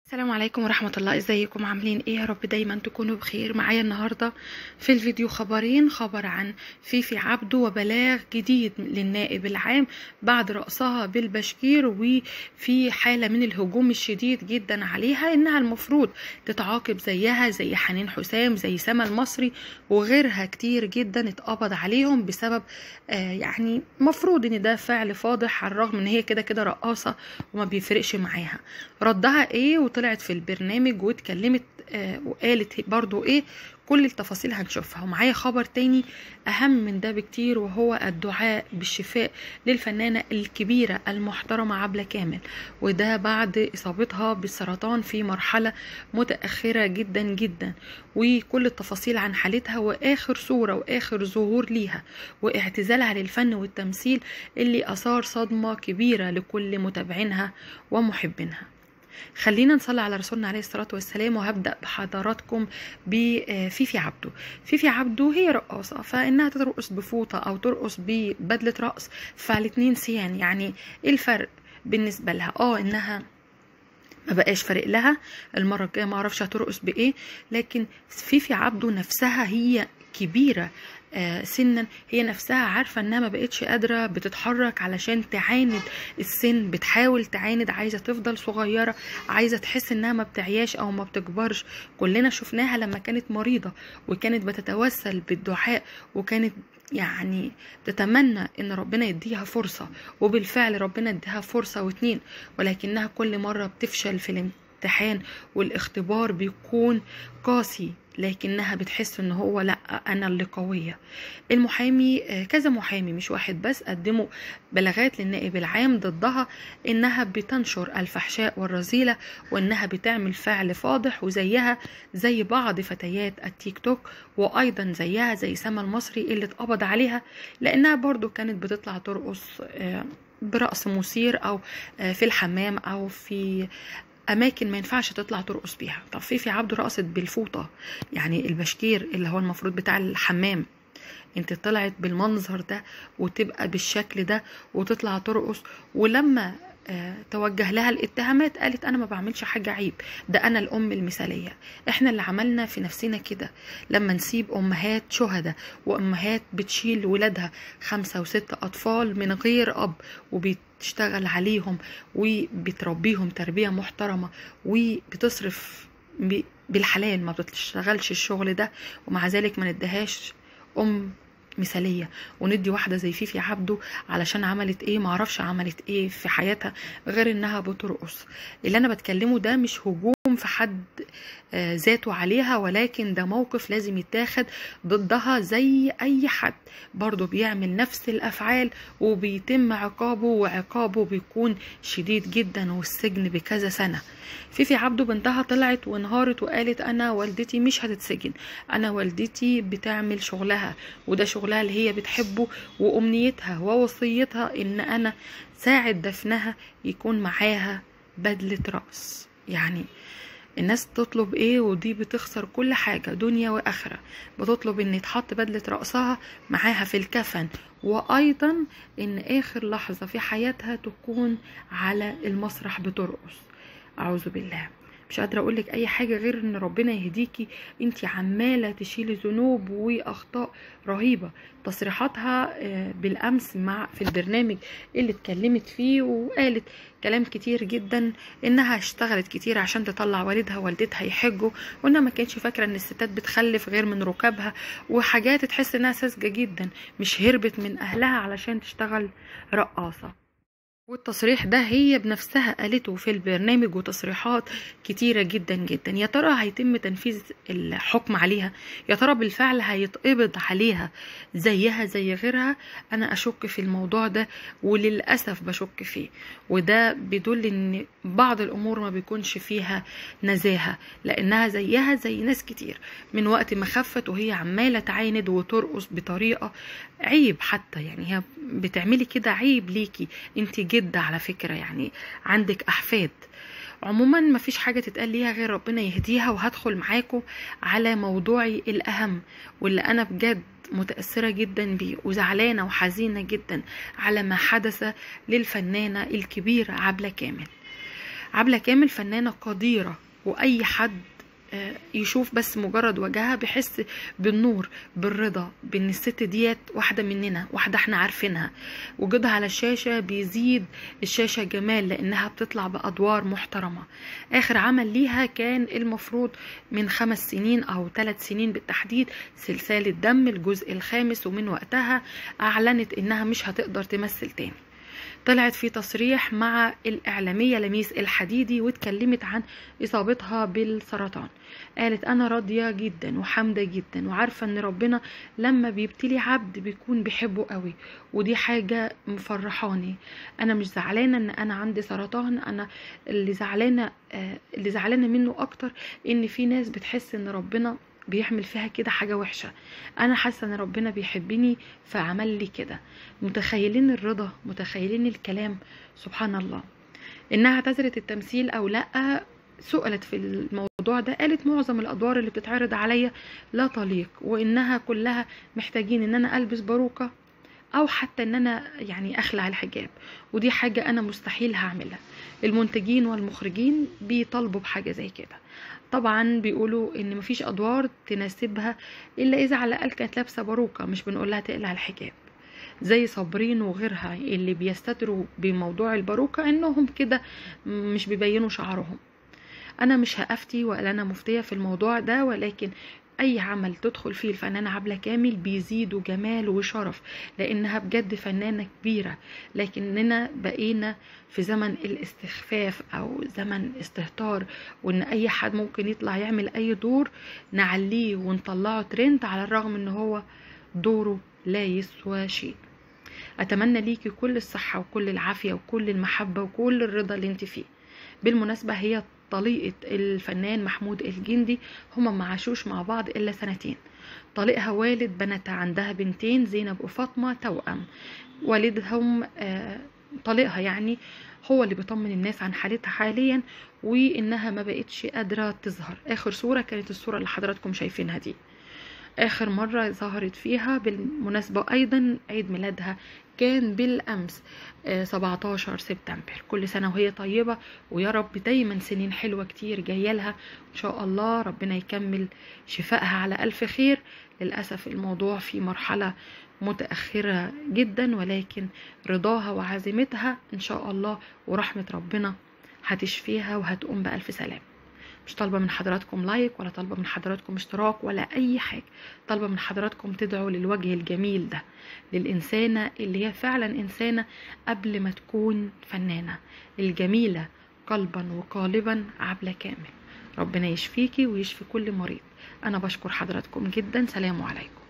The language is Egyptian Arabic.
السلام عليكم ورحمة الله ازيكم عاملين ايه يا رب دايما تكونوا بخير معايا النهاردة في الفيديو خبرين خبر عن فيفي عبده وبلاغ جديد للنائب العام بعد رأسها بالبشكير وفي حالة من الهجوم الشديد جدا عليها انها المفروض تتعاقب زيها زي حنين حسام زي سما المصري وغيرها كتير جدا اتقبض عليهم بسبب آه يعني مفروض ان ده فعل فاضح على الرغم ان هي كده كده رقاصة وما بيفرقش معاها ردها ايه وطلعت في البرنامج واتكلمت آه وقالت برضو ايه كل التفاصيل هنشوفها ومعايا خبر تاني اهم من ده بكتير وهو الدعاء بالشفاء للفنانة الكبيرة المحترمة عبلة كامل وده بعد اصابتها بالسرطان في مرحلة متأخرة جدا جدا وكل التفاصيل عن حالتها واخر صورة واخر ظهور ليها واعتزالها للفن والتمثيل اللي اثار صدمة كبيرة لكل متابعينها ومحبينها خلينا نصلي على رسولنا عليه الصلاة والسلام وهبدأ بحضراتكم بفيفي عبده فيفي عبده هي رقاصة فإنها ترقص بفوطة أو ترقص ببدلة رقص فالاتنين سيان يعني إيه الفرق بالنسبة لها اه إنها ما بقاش فارق لها المرة الجاية ما اعرفش هترقص بايه لكن فيفي عبده نفسها هي كبيرة آه سنا هي نفسها عارفة انها ما بقتش قادرة بتتحرك علشان تعاند السن بتحاول تعاند عايزة تفضل صغيرة عايزة تحس انها ما بتعياش او ما بتكبرش كلنا شفناها لما كانت مريضة وكانت بتتوسل بالدعاء وكانت يعني تتمنى ان ربنا يديها فرصة وبالفعل ربنا اديها فرصة واتنين ولكنها كل مرة بتفشل في الامتحان والاختبار بيكون قاسي لكنها بتحس ان هو لا انا اللي قويه المحامي كذا محامي مش واحد بس قدموا بلاغات للنائب العام ضدها انها بتنشر الفحشاء والرذيله وانها بتعمل فعل فاضح وزيها زي بعض فتيات التيك توك وايضا زيها زي سما المصري اللي اتقبض عليها لانها برضو كانت بتطلع ترقص برقص مثير او في الحمام او في اماكن ما ينفعش تطلع ترقص بيها طب فيفي عبده رقصت بالفوطه يعني البشكير اللي هو المفروض بتاع الحمام انت طلعت بالمنظر ده وتبقى بالشكل ده وتطلع ترقص ولما آه توجه لها الاتهامات قالت انا ما بعملش حاجه عيب ده انا الام المثاليه احنا اللي عملنا في نفسنا كده لما نسيب امهات شهداء وامهات بتشيل ولادها خمسه وست اطفال من غير اب وبتشتغل عليهم وبتربيهم تربيه محترمه وبتصرف بالحلال ما بتشتغلش الشغل ده ومع ذلك ما ندهاش ام مثاليه وندي واحده زي فيفي عبده علشان عملت ايه معرفش عملت ايه في حياتها غير انها بترقص اللي انا بتكلمه ده مش هجوم في حد ذاته عليها ولكن ده موقف لازم يتاخد ضدها زي اي حد برضه بيعمل نفس الافعال وبيتم عقابه وعقابه بيكون شديد جدا والسجن بكذا سنه فيفي عبده بنتها طلعت وانهارت وقالت انا والدتي مش هتتسجن انا والدتي بتعمل شغلها وده شغلها اللي هي بتحبه وامنيتها ووصيتها ان انا ساعة دفنها يكون معاها بدلة رأس يعني الناس تطلب ايه ودي بتخسر كل حاجة دنيا واخرة بتطلب ان يتحط بدلة رأسها معاها في الكفن وايضا ان اخر لحظة في حياتها تكون على المسرح بترقص اعوذ بالله مش قادره اقول لك اي حاجه غير ان ربنا يهديكي انت عماله تشيلي ذنوب واخطاء رهيبه تصريحاتها بالامس مع في البرنامج اللي اتكلمت فيه وقالت كلام كتير جدا انها اشتغلت كتير عشان تطلع والدها ووالدتها يحجوا وانها ما كانتش فاكره ان الستات بتخلف غير من ركابها وحاجات تحس انها ساذجه جدا مش هربت من اهلها علشان تشتغل رقاصه والتصريح ده هي بنفسها قالته في البرنامج وتصريحات كتيرة جدا جدا يا ترى هيتم تنفيذ الحكم عليها يا ترى بالفعل هيتقبض عليها زيها زي غيرها انا اشك في الموضوع ده وللأسف بشك فيه وده بيدل ان بعض الامور ما بيكونش فيها نزاهة لانها زيها زي ناس كتير من وقت ما خفت وهي عمالة تعاند وترقص بطريقة عيب حتى يعني هي بتعملي كده عيب ليكي انت جدة على فكرة يعني عندك أحفاد عموما مفيش حاجة تتقال ليها غير ربنا يهديها وهدخل معاكم على موضوعي الأهم واللي أنا بجد متأثرة جدا بيه وزعلانة وحزينة جدا على ما حدث للفنانة الكبيرة عبلة كامل عبلة كامل فنانة قديرة وأي حد آه، يشوف بس مجرد وجهها بيحس بالنور بالرضا بان الست ديت واحده مننا واحده احنا عارفينها وجودها على الشاشه بيزيد الشاشه جمال لانها بتطلع بادوار محترمه اخر عمل ليها كان المفروض من خمس سنين او ثلاث سنين بالتحديد سلسله دم الجزء الخامس ومن وقتها اعلنت انها مش هتقدر تمثل تاني طلعت في تصريح مع الإعلامية لميس الحديدي واتكلمت عن إصابتها بالسرطان قالت أنا راضية جدا وحامدة جدا وعارفة أن ربنا لما بيبتلي عبد بيكون بيحبه قوي ودي حاجة مفرحاني أنا مش زعلانة أن أنا عندي سرطان أنا اللي زعلانة آه، اللي زعلانة منه أكتر إن في ناس بتحس أن ربنا بيعمل فيها كده حاجة وحشة أنا حاسة إن ربنا بيحبني فعمل لي كده متخيلين الرضا متخيلين الكلام سبحان الله إنها اعتذرت التمثيل أو لأ سئلت في الموضوع ده قالت معظم الأدوار اللي بتتعرض عليا لا تليق وإنها كلها محتاجين إن أنا ألبس باروكة او حتى ان انا يعني اخلع الحجاب ودي حاجة انا مستحيل هعملها المنتجين والمخرجين بيطالبوا بحاجة زي كده طبعا بيقولوا ان مفيش ادوار تناسبها الا اذا على الاقل كانت لابسه باروكه مش بنقول لها تقلع الحجاب زي صابرين وغيرها اللي بيستتروا بموضوع الباروكه انهم كده مش بيبينوا شعرهم انا مش هافتي ولا انا مفتيه في الموضوع ده ولكن اي عمل تدخل فيه الفنانه عبله كامل بيزيدوا جمال وشرف لانها بجد فنانه كبيره لكننا بقينا في زمن الاستخفاف او زمن استهتار وان اي حد ممكن يطلع يعمل اي دور نعليه ونطلعه ترند على الرغم ان هو دوره لا يسوى شيء اتمنى ليكي كل الصحه وكل العافيه وكل المحبه وكل الرضا اللي انت فيه بالمناسبه هي طليقة الفنان محمود الجندي هما ما عاشوش مع بعض إلا سنتين طليقها والد بنتها عندها بنتين زينب وفاطمة توأم والدهم آه طليقها يعني هو اللي بيطمن الناس عن حالتها حاليا وانها ما بقتش قادره تظهر اخر صوره كانت الصوره اللي حضراتكم شايفينها دي اخر مره ظهرت فيها بالمناسبه ايضا عيد ميلادها كان بالامس 17 سبتمبر كل سنه وهي طيبه ويا رب دايما سنين حلوه كتير جايه لها ان شاء الله ربنا يكمل شفائها على الف خير للاسف الموضوع في مرحله متاخره جدا ولكن رضاها وعزيمتها ان شاء الله ورحمه ربنا هتشفيها وهتقوم بالف سلام مش طالبة من حضراتكم لايك ولا طالبة من حضراتكم اشتراك ولا أي حاجة طالبة من حضراتكم تدعوا للوجه الجميل ده للإنسانة اللي هي فعلا إنسانة قبل ما تكون فنانة الجميلة قلبا وقالبا عبلة كامل ربنا يشفيكي ويشفي كل مريض أنا بشكر حضراتكم جدا سلام عليكم